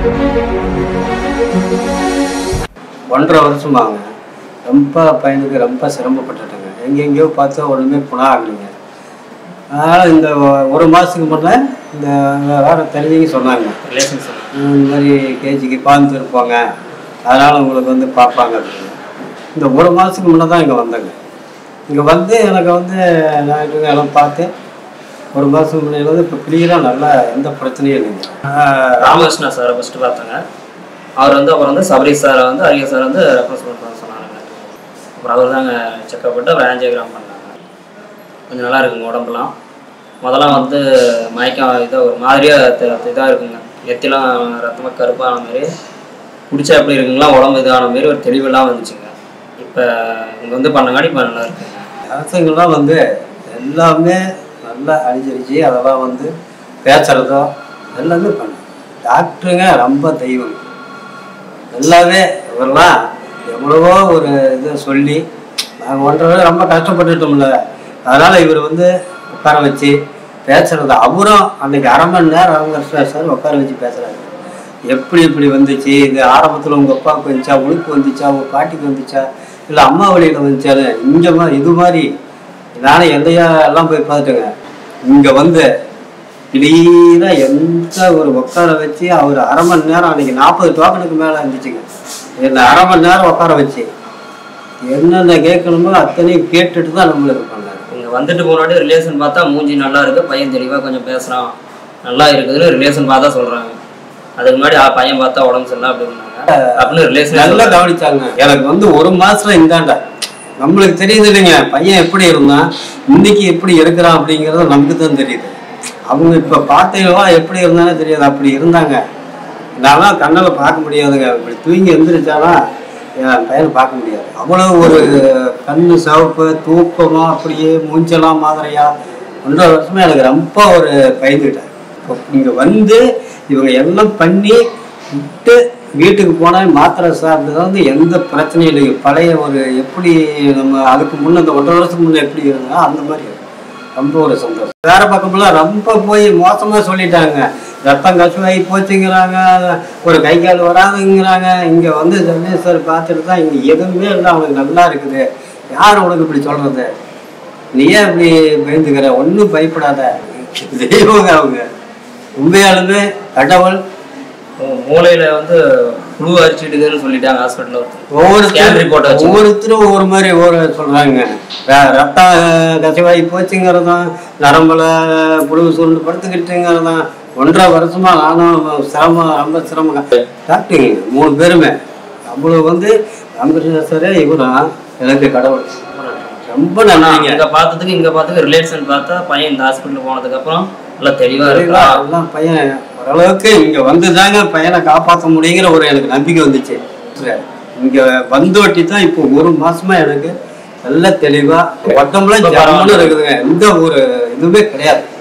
ஒன்றரை வருஷமாங்க ரொம்ப பையனுக்கு ரொம்ப சிரமப்பட்டுட்டேங்க எங்கெங்கேயோ பார்த்தா ஒன்றுமே குணம் ஆகலைங்க அதனால் இந்த ஒ- ஒரு மாதத்துக்கு முன்னே இந்த வேறு தெரிஞ்சவங்க சொன்னாங்க ரிலேஷன்ஷிப் இந்த மாதிரி கேஜிக்கு கோயம்புத்தூர் போங்க அதனால் உங்களுக்கு வந்து பார்ப்பாங்க அப்படின்னு இந்த ஒரு மாதத்துக்கு முன்னே தான் இங்கே வந்தேங்க இங்கே வந்து எனக்கு வந்து ஞாயிற்றுக்கிழமை எல்லாம் பார்த்து ஒரு மாதத்துக்கு முன்னாடி வந்து இப்போ கிளியராக நல்லா எந்த பிரச்சனையும் இல்லைங்க ஆஹ் ராமகிருஷ்ணா சாரை ஃபஸ்ட்டு பார்த்தாங்க அவர் வந்து அப்புறம் வந்து சபரீஷ் சாரை வந்து அரிய சார் வந்து ரெஃபரன்ஸ் பண்ண சொன்னாங்க அப்புறம் அவர் தாங்க செக்அப் பண்ணிட்டு அவர் ஆஞ்சியோகிராம் பண்ணாங்க கொஞ்சம் நல்லா இருக்குங்க உடம்புலாம் முதல்ல வந்து மயக்கம் இதாக ஒரு மாதிரியாக இதாக இருக்குங்க நெத்திலாம் ரத்தமாக கருப்பான மாதிரி குடிச்சா எப்படி இருக்குங்களா உடம்பு இதான மாதிரி ஒரு தெளிவெல்லாம் வந்துச்சுங்க இப்போ இங்கே வந்து பண்ணங்காடி இப்போ நல்லா இருக்குங்க அரசுங்கள்லாம் வந்து எல்லாமே நல்லா அழிஞ்சிருச்சு அதெல்லாம் வந்து பேசுகிறதோ எல்லாமே பண்ணு டாக்டருங்க ரொம்ப தெய்வம் எல்லாமே இவரெல்லாம் எவ்வளவோ ஒரு இதை சொல்லி நாங்கள் ஒன்றரை ரொம்ப கஷ்டப்பட்டுட்டோம்ல அதனால் இவர் வந்து உட்கார வச்சு பேசுறது அவரும் அன்னைக்கு அரை மணி நேரம் அவங்க சார் உட்கார வச்சு பேசுகிறாரு எப்படி இப்படி வந்துச்சு இது ஆரம்பத்தில் உங்கள் அப்பாவுக்கு வந்துச்சா உனக்கு வந்துச்சா உங்கள் பாட்டிக்கு வந்துச்சா இல்லை அம்மா வழியில் வந்துச்சாரு இங்கே மாதிரி இது மாதிரி நானே எல்லையா எல்லாம் போய் பார்த்துட்டேங்க இங்கே வந்து கிளீனாக எந்த ஒரு உட்கார வச்சு அவர் அரை மணி நேரம் அன்னைக்கு நாற்பது டோக்கனுக்கு மேலே இருந்துச்சுங்க இந்த அரை மணி நேரம் உட்கார வச்சு என்னென்ன கேட்கணுமோ அத்தனையும் கேட்டுட்டு தான் நம்மளுக்கு பண்ணாரு இங்கே வந்துட்டு போனாடி ரிலேஷன் பார்த்தா மூஞ்சி நல்லா இருக்கு பையன் தெளிவாக கொஞ்சம் பேசுகிறான் நல்லா இருக்குதுன்னு ரிலேஷன் பார்த்தா சொல்கிறாங்க அதுக்கு முன்னாடி ஆ, பையன் பார்த்தா உடம்பு சரியில்லை அப்படின்னாங்க அப்படின்னு ரிலேஷன் நல்லா கவனிச்சாங்க எனக்கு வந்து ஒரு மாசத்துல இந்தாண்டா நம்மளுக்கு தெரியுது இல்லைங்க பையன் எப்படி இருந்தான் இன்னைக்கு எப்படி இருக்கிறான் அப்படிங்கிறது நமக்கு தான் தெரியுது அவங்க இப்ப பார்த்தீங்களா எப்படி இருந்தாலும் தெரியாது அப்படி இருந்தாங்க நான்லாம் கண்ணால பார்க்க முடியாதுங்க இப்படி தூங்கி எந்திரிச்சாலாம் என் பையனை பார்க்க முடியாது அவ்வளவு ஒரு கண்ணு சிவப்பு தூக்கமா அப்படியே மூஞ்சலாம் மாதிரியா ஒன்றரை வருஷமா எனக்கு ரொம்ப ஒரு பயந்துக்கிட்டேன் இப்போ இங்க வந்து இவங்க எல்லாம் பண்ணி விட்டு வீட்டுக்கு போனால் மாத்திரை சாப்பிட்டு வந்து எந்த பிரச்சனையும் இல்லைங்க பழைய ஒரு எப்படி நம்ம அதுக்கு முன்ன இந்த ஒன்றரை வருஷத்துக்கு முன்னே எப்படி இருந்தா அந்த மாதிரி இருக்கு. ரொம்ப ஒரு சந்தோஷம் வேற பக்கம்லாம் ரொம்ப போய் மோசமா சொல்லிட்டாங்க ரத்தம் கசுவாகி போச்சுங்கிறாங்க ஒரு கை கால் வராதுங்கிறாங்க இங்க வந்து ஜெகதீஸ்வர் பார்த்துட்டு தான் இங்க எதுவுமே இல்லை அவனுக்கு நல்லா இருக்குது யார் உனக்கு இப்படி சொல்றது நீ ஏன் இப்படி பயந்துக்கிற ஒன்றும் பயப்படாத தெய்வங்க அவங்க உண்மையாலுமே கடவுள் மூளையில வந்து புழு அரிச்சிடுதுன்னு சொல்லிட்டாங்க ஹாஸ்பிட்டலில் ஒவ்வொரு ஸ்கேன் ரிப்போர்ட் வச்சு ஒவ்வொருத்தரும் ஒவ்வொரு மாதிரி ஒவ்வொரு சொல்றாங்க ர- ரத்தம் கசிவாகி போச்சுங்கிறதும் நரம்புல புழு சுருண்டு படுத்துக்கிட்டுங்கிறதும் ஒன்றரை வருஷமா நானும் சிரமம் ரொம்ப சிரமம் டாக்டருங்க மூணு பேருமே அவ்வளவு வந்து ராமகிருஷ்ண சாரே இவரும் எனக்கு கடவுள் ரொம்ப நன்றிங்க இங்க பார்த்ததுக்கு இங்க பார்த்ததுக்கு ரிலேஷன் பார்த்தா பையன் இந்த ஹாஸ்பிட்டல் போனதுக்கு அப்புறம் நல்லா தெளிவா இருக்கா எல்லாம் பையன் ஓரளவுக்கு இங்க வந்துதாங்க பையனை காப்பாற்ற முடியுங்கிற ஒரு எனக்கு நம்பிக்கை வந்துச்சு இங்க வந்தோட்டி தான் இப்போ ஒரு மாசமா எனக்கு நல்ல தெளிவா உடம்புல ஜம்முன்னு இருக்குதுங்க எந்த ஒரு இதுவுமே கிடையாது